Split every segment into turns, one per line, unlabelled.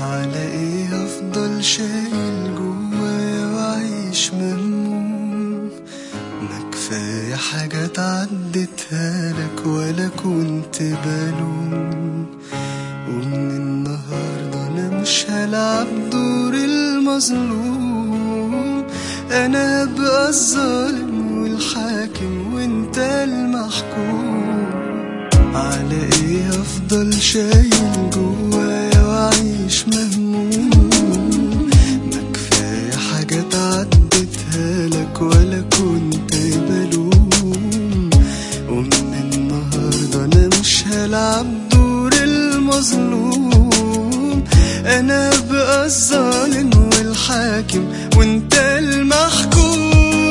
على ايه افضل شايل جوايا واعيش مهموم ما كفاية حاجات عدتها لك ولا كنت بلوم ومن النهاردة انا مش هلعب دور المظلوم انا هبقى الظالم والحاكم وانت المحكوم على ايه افضل شايل جوايا واعيش مهموم ما كفاية حاجات عدتها لك ولا كنت بلوم ومن النهاردة انا مش هلعب دور المظلوم انا بقى الظالم والحاكم وانت المحكوم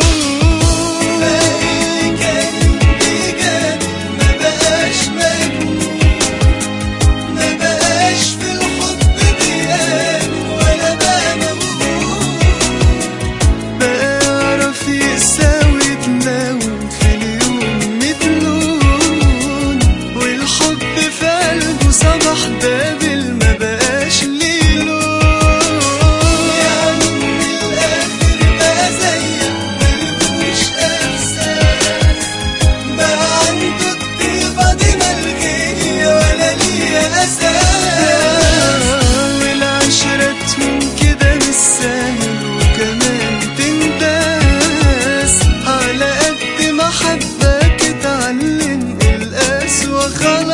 باقي كان بجد ما بقاش مجنون ما بقاش في الحب ديان ولا بقى موهوم بقى يعرف يساوي تناوم في اليوم متلون والحب في قلبه صبح دابل ما بقاش ليه لون يعني من الآخر بقى زيك ملهوش إحساس بقى عنده الطيبة دي ملغية ولا ليها أساس والعشرة تهون كده مش سهل وكمان تنداس على قد ما حبك اتعلم القسوة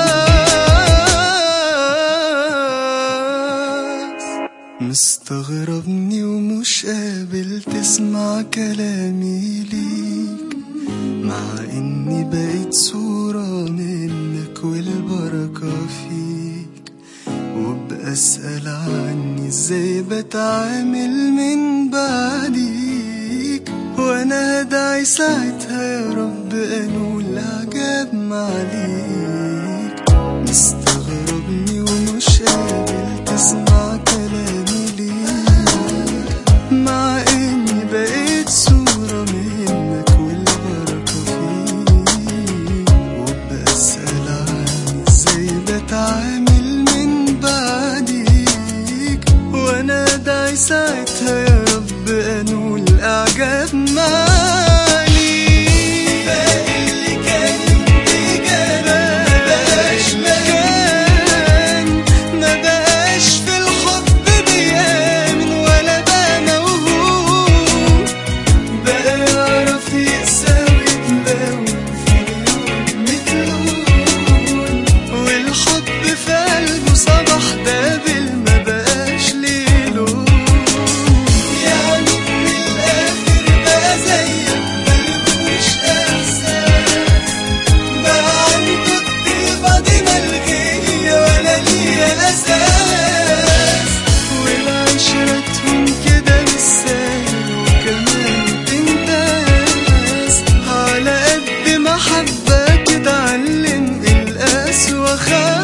خلاص مستغربني ومش قابل تسمع كلامي ليك مع اني بقيت صورة منك والبركة فيك وبأسأل عني ازاي بتعامل من بعديك وانا هدعي ساعتها يا رب انول عجب معليك مستغربني ومش قابل تسمع كلامي ليك مع اني بقيت صورة منك والبركة فيك وبسأل عني ازاي بتعامل من بعديك وانا ادعي ساعتها يا رب انول اعجاب معانيك باقي اللي كان بجد ما بقاش مكان ما بقاش في الحب بيامن ولا بقى موهوم بقى يعرف يساوي تلاوي في اليوم متلون والحب في قلبه صبح دابل ما بقاش ليه لون يعني من الآخر بقى زيك ملهوش إحساس بقى عنده الطيبة دي ملغية ولا ليها أساس والعشرة تهون كده بالسهل وكمان تنداس على قد ما حبك اتعلم القسوة خلاص